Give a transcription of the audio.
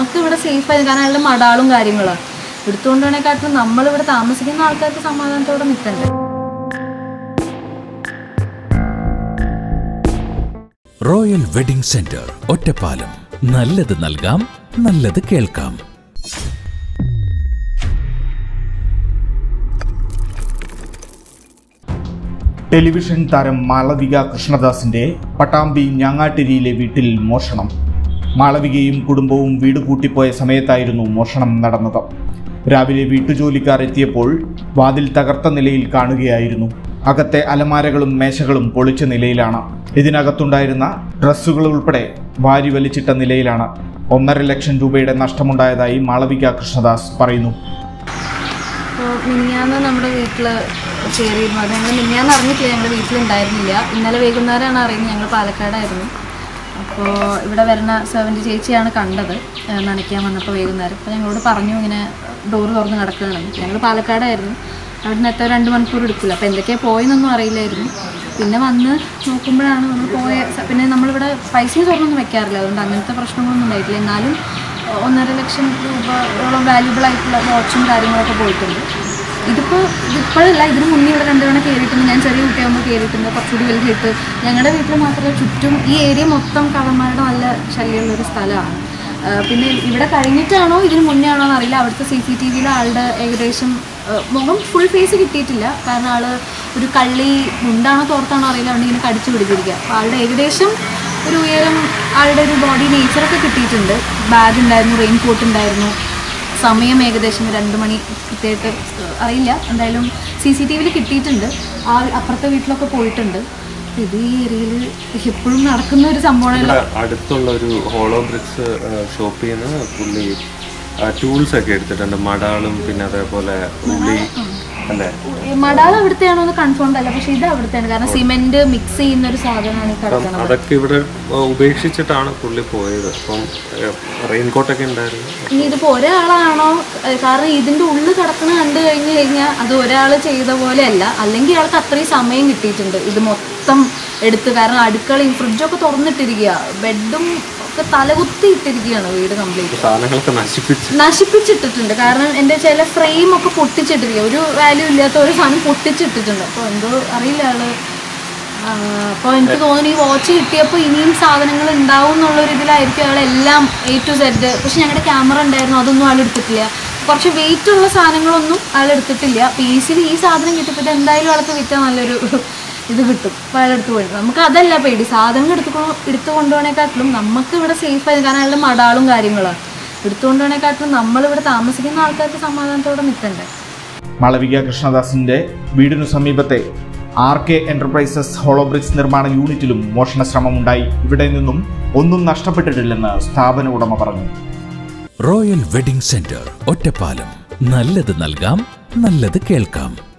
നമുക്ക് ഇവിടെ സേഫ് ആയി കാരണം അയാളുടെ മടാളും കാര്യങ്ങളാണ് എടുത്തുകൊണ്ടുപോണേക്കാട്ടും നമ്മളിവിടെ താമസിക്കുന്ന ആൾക്കാർക്ക് സമാധാനത്തോടെ നിൽക്കണ്ടേ റോയൽ വെഡിംഗ് സെന്റർ ഒറ്റപ്പാലം നല്ലത് നൽകാം നല്ലത് കേൾക്കാം ടെലിവിഷൻ താരം മാളവിക കൃഷ്ണദാസിന്റെ പട്ടാമ്പി ഞാങ്ങാട്ടിരിയിലെ വീട്ടിൽ മോഷണം മാളവികയും കുടുംബവും വീട് പൂട്ടിപ്പോയ സമയത്തായിരുന്നു മോഷണം നടന്നത് രാവിലെ വീട്ടുജോലിക്കാർ എത്തിയപ്പോൾ വാതിൽ തകർത്ത നിലയിൽ കാണുകയായിരുന്നു അകത്തെ അലമാരകളും മേശകളും പൊളിച്ച നിലയിലാണ് ഇതിനകത്തുണ്ടായിരുന്ന ഡ്രസ്സുകൾ ഉൾപ്പെടെ വാരി വലിച്ചിട്ട നിലയിലാണ് ഒന്നര ലക്ഷം രൂപയുടെ നഷ്ടമുണ്ടായതായി മാളവിക കൃഷ്ണദാസ് പറയുന്നു അപ്പോൾ മിനിഞ്ഞാന്ന് നമ്മുടെ വീട്ടിൽ കയറിയിരുന്നു അത് ഞങ്ങൾ മിനിഞ്ഞാന്ന് അറിഞ്ഞിട്ടില്ല ഞങ്ങൾ വീട്ടിലുണ്ടായിരുന്നില്ല ഇന്നലെ വൈകുന്നേരമാണ് അറിയുന്നത് ഞങ്ങൾ പാലക്കാടായിരുന്നു അപ്പോൾ ഇവിടെ വരുന്ന സെവൻറ്റി ചേച്ചിയാണ് കണ്ടത് ഏഹ് നനയ്ക്കാൻ വന്നപ്പോൾ വൈകുന്നേരം അപ്പോൾ ഞങ്ങളോട് പറഞ്ഞു ഇങ്ങനെ ഡോറ് തുറന്ന് കിടക്കുകയാണെന്ന് ഞങ്ങൾ പാലക്കാടായിരുന്നു അവിടെ നിന്ന് എത്ര രണ്ട് മണിക്കൂർ എടുക്കില്ല അപ്പോൾ എന്തൊക്കെയാണ് പോയെന്നൊന്നും അറിയില്ലായിരുന്നു പിന്നെ വന്ന് നോക്കുമ്പോഴാണ് നമ്മൾ പോയ സ- പിന്നെ നമ്മളിവിടെ പൈസയും സ്വർണ്ണമൊന്നും വെക്കാറില്ല അതുകൊണ്ട് അങ്ങനത്തെ പ്രശ്നങ്ങളൊന്നും ഉണ്ടായിട്ടില്ല എന്നാലും ഒന്നര ലക്ഷം രൂപയോളം വാല്യൂബിൾ ആയിട്ടുള്ള വാച്ചും കാര്യങ്ങളൊക്കെ പോയിട്ടുണ്ട് ഇതിപ്പോൾ ഇതിപ്പോഴല്ല ഇതിന് മുന്നേ ഇവിടെ രണ്ട് തവണ കയറിയിട്ടുണ്ട് ഞാൻ ചെറിയ കുട്ടിയാകുമ്പോൾ കയറിയിട്ടുണ്ട് കുറച്ചുകൂടി വലുതായിട്ട് ഞങ്ങളുടെ വീട്ടിൽ മാത്രമല്ല ചുറ്റും ഈ ഏരിയ മൊത്തം കള്ളന്മാരുടെ നല്ല ശല്യമുള്ളൊരു സ്ഥലമാണ് ആ, പിന്നെ ഇവിടെ കഴിഞ്ഞിട്ടാണോ ഇതിന് മുന്നേ ആണോ എന്നറിയില്ല അവിടുത്തെ സി സി ടി വിയിൽ ആളുടെ ഏകദേശം ആ, മുഖം ഫുൾ ഫേസ് കിട്ടിയിട്ടില്ല കാരണം ആള് ഒരു കള്ളി മുണ്ടാണോ തോർത്താണോ അറിയില്ല അതുകൊണ്ട് ഇങ്ങനെ കടിച്ചു പിടിച്ചിരിക്കുക അപ്പോൾ ആളുടെ ഏകദേശം ഒരു ഉയരം ആളുടെ ഒരു ബോഡി നേച്ചറൊക്കെ കിട്ടിയിട്ടുണ്ട് ബാഗ് ഉണ്ടായിരുന്നു റെയിൻ കോട്ട് ഉണ്ടായിരുന്നു സമയം ഏകദേശം രണ്ട് മണി കൃത്യമായിട്ട് അറിയില്ല എന്തായാലും സി സി ടി വിയിൽ കിട്ടിയിട്ടുണ്ട് ആ അപ്പുറത്തെ വീട്ടിലൊക്കെ പോയിട്ടുണ്ട് ഇത് ഈ ഏരിയയിൽ എപ്പോഴും നടക്കുന്ന ഒരു സംഭവമാണല്ലോ ഇവിടെ അടുത്തുള്ള ഒരു ഹോളോ ബ്രിക്സ് ഷോപ്പിൽ നിന്ന് പുള്ളി ടൂൾസ് ഒക്കെ എടുത്തിട്ടുണ്ട് മടാളും പിന്നെ അതേപോലെ ഉള്ളി അല്ലേ മടാൾ അവിടുത്തെയാണോ എന്ന് കൺഫേം അല്ല പക്ഷെ ഇത് അവിടുത്തെയാണ് കാരണം സിമെന്റ് മിക്സ് ചെയ്യുന്ന ഒരു സാധനമാണ് ഈ കിടക്കുന്നത് അതൊക്കെ ഇവിടെ ആ, ഉപേക്ഷിച്ചിട്ടാണ് പുള്ളി പോയത് അപ്പം റെയിൻകോട്ടൊക്കെ ഉണ്ടായിരുന്നു ഇനി ഇതിപ്പോ ഒരാളാണോ ഏഹ് കാരണം ഇതിന്റെ ഉള്ളിൽ കിടക്കുന്ന കണ്ടു കഴിഞ്ഞു കഴിഞ്ഞാൽ അത് ഒരാൾ ചെയ്ത പോലെ അല്ല അല്ലെങ്കിൽ ഇയാൾക്ക് അത്രയും സമയം കിട്ടിയിട്ടുണ്ട് ഇത് മൊത്തം എടുത്ത് കാരണം അടുക്കളയും ഫ്രിഡ്ജൊക്കെ തുറന്നിട്ടിരിക്കുക ബെഡും ഒക്കെ തലകുത്തി ഇട്ടിരിക്കുകയാണ് വീട് കംപ്ലീറ്റ് സാധനങ്ങളൊക്കെ നശിപ്പിച്ച് നശിപ്പിച്ചിട്ടിട്ടുണ്ട് കാരണം എൻ്റെ ചില ഫ്രെയിം ഒക്കെ പൊട്ടിച്ചിട്ടിരിക്കുക ഒരു വാല്യൂ ഇല്ലാത്ത ഒരു സാധനം പൊട്ടിച്ചിട്ടിട്ടുണ്ട് അപ്പോൾ എന്തോ അറിയില്ല ആള് അപ്പോൾ എനിക്ക് തോന്നുന്നു ഈ വാച്ച് കിട്ടിയപ്പോൾ ഇനിയും സാധനങ്ങൾ ഉണ്ടാവും എന്നുള്ളൊരു ഇതിലായിരിക്കും അയാളെല്ലാം എ ടു സെഡ് പക്ഷെ ഞങ്ങളുടെ ക്യാമറ ഉണ്ടായിരുന്നു അതൊന്നും ആൾ എടുത്തിട്ടില്ല കുറച്ച് വെയിറ്റ് ഉള്ള സാധനങ്ങളൊന്നും ആൾ എടുത്തിട്ടില്ല അപ്പോൾ ഈസിലി ഈ സാധനം കിട്ടിയപ്പോൾ എന്തായാലും ആൾക്ക് വിറ്റാൽ നല്ലൊരു ഇത് കിട്ടും അപ്പോൾ അയാൾ എടുത്ത് പോയിട്ട് നമുക്ക് അതല്ല പേടി സാധനങ്ങൾ എടുത്തു എടുത്തു കൊണ്ടുപോകണേക്കാട്ടിലും നമുക്ക് ഇവിടെ സേഫ് ആയി കാരണം അയാളുടെ മടാളും കാര്യങ്ങളാണ് എടുത്തുകൊണ്ടുപോകണേക്കാട്ടിലും നമ്മളിവിടെ താമസിക്കുന്ന ആൾക്കാർക്ക് സമാധാനത്തോടെ നിൽക്കണ്ടേ മാളവിക കൃഷ്ണദാസിന്റെ വീടിനു സമീപത്തെ ആർ കെ എന്റർപ്രൈസസ് ഹോളോബ്രിക്സ് നിർമ്മാണ യൂണിറ്റിലും മോഷണ ശ്രമമുണ്ടായി ഇവിടെ നിന്നും ഒന്നും നഷ്ടപ്പെട്ടിട്ടില്ലെന്ന് സ്ഥാപന ഉടമ പറഞ്ഞു റോയൽ വെഡിംഗ് സെന്റർ ഒറ്റപ്പാലം നല്ലത് നൽകാം നല്ലത് കേൾക്കാം